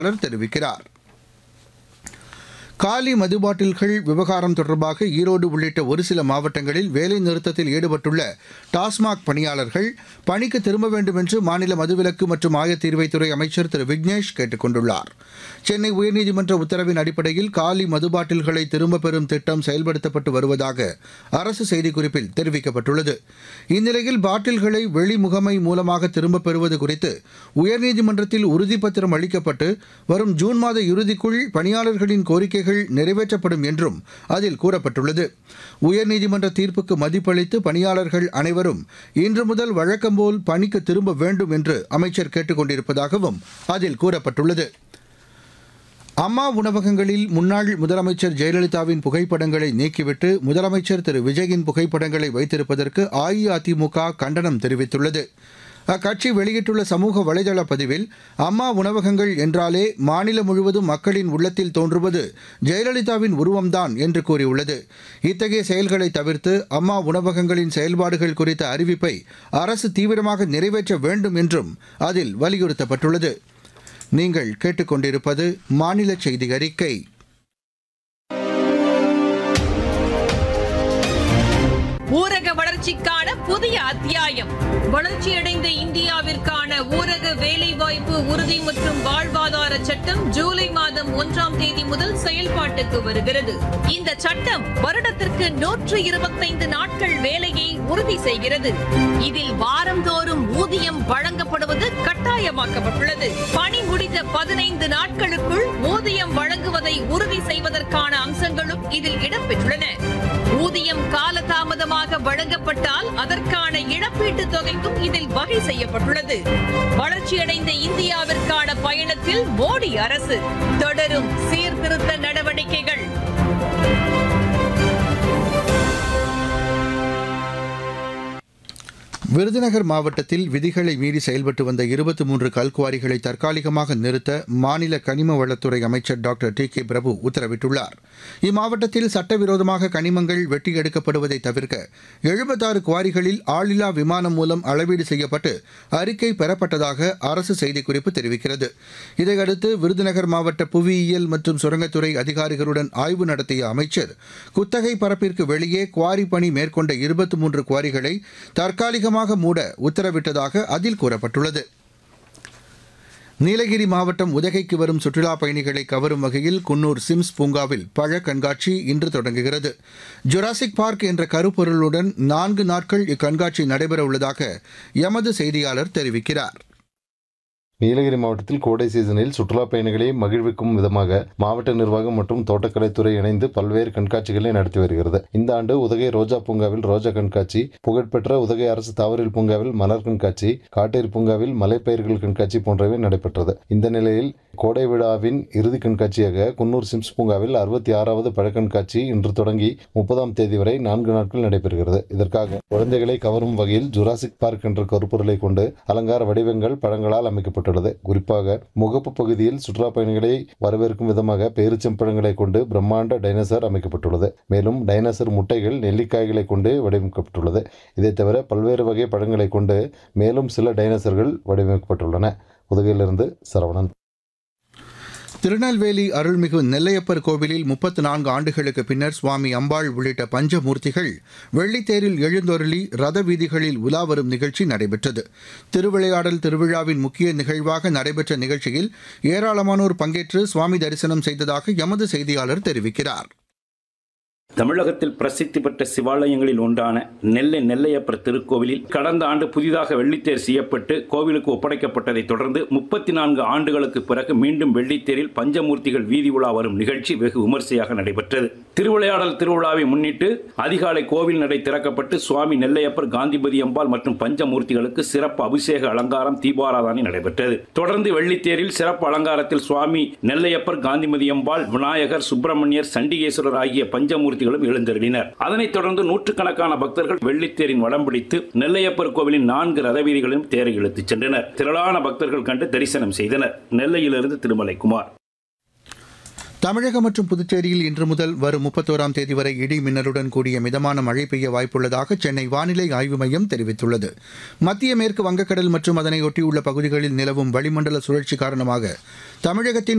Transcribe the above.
தெரிவிக்கிறார் காலி மது பாட்டில்கள் விவகாரம் தொடர்பாக ஈரோடு உள்ளிட்ட ஒரு சில மாவட்டங்களில் வேலை நிறுத்தத்தில் ஈடுபட்டுள்ள டாஸ்மாக் பணியாளர்கள் பணிக்கு திரும்ப வேண்டும் என்று மாநில மதுவிலக்கு மற்றும் ஆயத்தீர்வைத்துறை அமைச்சர் திரு விக்னேஷ் கேட்டுக் கொண்டுள்ளார் சென்னை உயர்நீதிமன்ற உத்தரவின் அடிப்படையில் காலி மது பாட்டில்களை திரும்பப் பெறும் திட்டம் செயல்படுத்தப்பட்டு வருவதாக அரசு செய்திக்குறிப்பில் தெரிவிக்கப்பட்டுள்ளது இந்நிலையில் பாட்டில்களை வெளிமுகமை மூலமாக திரும்பப் பெறுவது குறித்து உயர்நீதிமன்றத்தில் உறுதிப்பத்திரம் அளிக்கப்பட்டு வரும் ஜூன் மாத இறுதிக்குள் பணியாளர்களின் கோரிக்கைகள் நிறைவேற்றப்படும் என்றும் அதில் கூறப்பட்டுள்ளது உயர்நீதிமன்ற தீர்ப்புக்கு மதிப்பளித்து பணியாளர்கள் அனைவரும் இன்று முதல் வழக்கம்போல் பணிக்கு திரும்ப வேண்டும் என்று அமைச்சர் கேட்டுக் கொண்டிருப்பதாகவும் அதில் கூறப்பட்டுள்ளது அம்மா உணவகங்களில் முன்னாள் முதலமைச்சர் ஜெயலலிதாவின் புகைப்படங்களை நீக்கிவிட்டு முதலமைச்சர் திரு விஜயின் புகைப்படங்களை வைத்திருப்பதற்கு அஇஅதிமுக கண்டனம் தெரிவித்துள்ளது அக்கட்சி வெளியிட்டுள்ள சமூக வலைதள பதிவில் அம்மா உணவகங்கள் என்றாலே மாநிலம் முழுவதும் மக்களின் உள்ளத்தில் தோன்றுவது ஜெயலலிதாவின் உருவம்தான் என்று கூறியுள்ளது இத்தகைய செயல்களை தவிர்த்து அம்மா உணவகங்களின் செயல்பாடுகள் குறித்த அறிவிப்பை அரசு தீவிரமாக நிறைவேற்ற வேண்டும் என்றும் அதில் வலியுறுத்தப்பட்டுள்ளது நீங்கள் கேட்டுக்கொண்டிருப்பது மாநில செய்தி அறிக்கை ஊரக வளர்ச்சிக்கான புதிய அத்தியாயம் வளர்ச்சியடைந்த இந்தியாவிற்கான ஊரக வேலைவாய்ப்பு உறுதி மற்றும் வாழ்வாதார சட்டம் ஜூலை மாதம் ஒன்றாம் தேதி முதல் செயல்பாட்டுக்கு வருகிறது இந்த சட்டம் வருடத்திற்கு நூற்று இருபத்தைந்து நாட்கள் வேலையை உறுதி செய்கிறது இதில் வாரந்தோறும் ஊதியம் வழங்கப்படுவது கட்டாயமாக்கப்பட்டுள்ளது பணி முடிந்த பதினைந்து நாட்களுக்குள் ஊதியம் வழங்குவதை உறுதி செய்வதற்கான அம்சங்களும் இதில் இடம்பெற்றுள்ளன ஊதியம் காலதாமதமாக வழங்கப்பட்டால் அதற்கான இழப்பீட்டுத் தொகைக்கும் இதில் வகை செய்யப்பட்டுள்ளது வளர்ச்சியடைந்த இந்தியாவிற்கான பயணத்தில் மோடி அரசு தொடரும் சீர்திருத்த நடவடிக்கைகள் விருதுநகர் மாவட்டத்தில் விதிகளை மீறி செயல்பட்டு வந்த இருபத்தி மூன்று கல்குவாரிகளை தற்காலிகமாக நிறுத்த மாநில கனிம வளத்துறை அமைச்சர் டாக்டர் டி கே பிரபு உத்தரவிட்டுள்ளார் இம்மாவட்டத்தில் சட்டவிரோதமாக கனிமங்கள் வெட்டி எடுக்கப்படுவதை தவிர்க்க எழுபத்தாறு குவாரிகளில் ஆளில்லா விமானம் மூலம் அளவீடு செய்யப்பட்டு அறிக்கை பெறப்பட்டதாக அரசு செய்திக்குறிப்பு தெரிவிக்கிறது இதையடுத்து விருதுநகர் மாவட்ட புவியியல் மற்றும் சுரங்கத்துறை அதிகாரிகளுடன் ஆய்வு நடத்திய அமைச்சர் குத்தகை பரப்பிற்கு வெளியே குவாரி பணி மேற்கொண்ட இருபத்தி மூன்று குவாரிகளை தற்காலிகமாக மூட உத்தரவிட்டதாக அதில் கூறப்பட்டுள்ளது நீலகிரி மாவட்டம் உதகைக்கு வரும் சுற்றுலாப் பயணிகளை கவரும் வகையில் குன்னூர் சிம்ஸ் பூங்காவில் பழ கண்காட்சி இன்று தொடங்குகிறது ஜுராசிக் பார்க் என்ற கருப்பொருளுடன் நான்கு நாட்கள் இக்கண்காட்சி நடைபெற உள்ளதாக எமது செய்தியாளர் தெரிவிக்கிறார் நீலகிரி மாவட்டத்தில் கோடை சீசனில் சுற்றுலா பயணிகளை மகிழ்விக்கும் விதமாக மாவட்ட நிர்வாகம் மற்றும் தோட்டக்கலைத்துறை இணைந்து பல்வேறு கண்காட்சிகளை நடத்தி வருகிறது இந்த ஆண்டு உதகை ரோஜா பூங்காவில் ரோஜா கண்காட்சி புகழ்பெற்ற உதகை அரசு தாவரில் பூங்காவில் மலர் கண்காட்சி காட்டேரி பூங்காவில் மலைப்பயிர்கள் கண்காட்சி போன்றவை நடைபெற்றது இந்த நிலையில் கோடை விழாவின் இறுதி கண்காட்சியாக குன்னூர் சிம்ஸ் பூங்காவில் அறுபத்தி ஆறாவது பழக்கண்காட்சி இன்று தொடங்கி முப்பதாம் தேதி வரை நான்கு நாட்கள் நடைபெறுகிறது இதற்காக குழந்தைகளை கவரும் வகையில் ஜுராசிக் பார்க் என்ற கருப்பொருளை கொண்டு அலங்கார வடிவங்கள் பழங்களால் அமைக்கப்பட்டுள்ளது குறிப்பாக முகப்பு பகுதியில் சுற்றுலா பயணிகளை வரவேற்கும் விதமாக பேரிச்சம்பழங்களை கொண்டு பிரம்மாண்ட டைனோசர் அமைக்கப்பட்டுள்ளது மேலும் டைனோசர் முட்டைகள் நெல்லிக்காய்களை கொண்டு வடிவமைக்கப்பட்டுள்ளது இதை தவிர பல்வேறு வகை பழங்களை கொண்டு மேலும் சில டைனோசர்கள் வடிவமைக்கப்பட்டுள்ளன உதகையிலிருந்து சரவணன் திருநெல்வேலி அருள்மிகு நெல்லையப்பர் கோவிலில் முப்பத்து நான்கு ஆண்டுகளுக்கு பின்னர் சுவாமி அம்பாள் உள்ளிட்ட பஞ்சமூர்த்திகள் வெள்ளித்தேரில் எழுந்தொருளி ரத வீதிகளில் உலா வரும் நிகழ்ச்சி நடைபெற்றது திருவிளையாடல் திருவிழாவின் முக்கிய நிகழ்வாக நடைபெற்ற நிகழ்ச்சியில் ஏராளமானோர் பங்கேற்று சுவாமி தரிசனம் செய்ததாக எமது செய்தியாளர் தெரிவிக்கிறார் தமிழகத்தில் பிரசித்தி பெற்ற சிவாலயங்களில் ஒன்றான நெல்லை நெல்லையப்பர் திருக்கோவிலில் கடந்த ஆண்டு புதிதாக வெள்ளித்தேர் செய்யப்பட்டு கோவிலுக்கு ஒப்படைக்கப்பட்டதைத் தொடர்ந்து முப்பத்தி நான்கு ஆண்டுகளுக்கு பிறகு மீண்டும் வெள்ளித்தேரில் பஞ்சமூர்த்திகள் வீதி உலா வரும் நிகழ்ச்சி வெகு விமர்சையாக நடைபெற்றது திருவிளையாடல் திருவிழாவை முன்னிட்டு அதிகாலை கோவில் நடை திறக்கப்பட்டு சுவாமி நெல்லையப்பர் காந்திபதி அம்பாள் மற்றும் பஞ்சமூர்த்திகளுக்கு சிறப்பு அபிஷேக அலங்காரம் தீபாராதனை நடைபெற்றது தொடர்ந்து வெள்ளித்தேரில் சிறப்பு அலங்காரத்தில் சுவாமி நெல்லையப்பர் காந்திமதி அம்பாள் விநாயகர் சுப்பிரமணியர் சண்டிகேஸ்வரர் ஆகிய பஞ்சமூர்த்தி மூர்த்திகளும் எழுந்தருளினர் அதனைத் தொடர்ந்து நூற்றுக்கணக்கான பக்தர்கள் வெள்ளித்தேரின் வடம் பிடித்து நெல்லையப்பர் கோவிலின் நான்கு ரதவீதிகளிலும் தேரை இழுத்துச் சென்றனர் திரளான பக்தர்கள் கண்டு தரிசனம் செய்தனர் நெல்லையிலிருந்து திருமலை குமார் தமிழகம் மற்றும் புதுச்சேரியில் இன்று முதல் வரும் முப்பத்தோராம் தேதி வரை இடி மின்னலுடன் கூடிய மிதமான மழை பெய்ய வாய்ப்புள்ளதாக சென்னை வானிலை ஆய்வு மையம் தெரிவித்துள்ளது மத்திய மேற்கு வங்கக்கடல் மற்றும் அதனை ஒட்டியுள்ள பகுதிகளில் நிலவும் வளிமண்டல சுழற்சி காரணமாக தமிழகத்தின்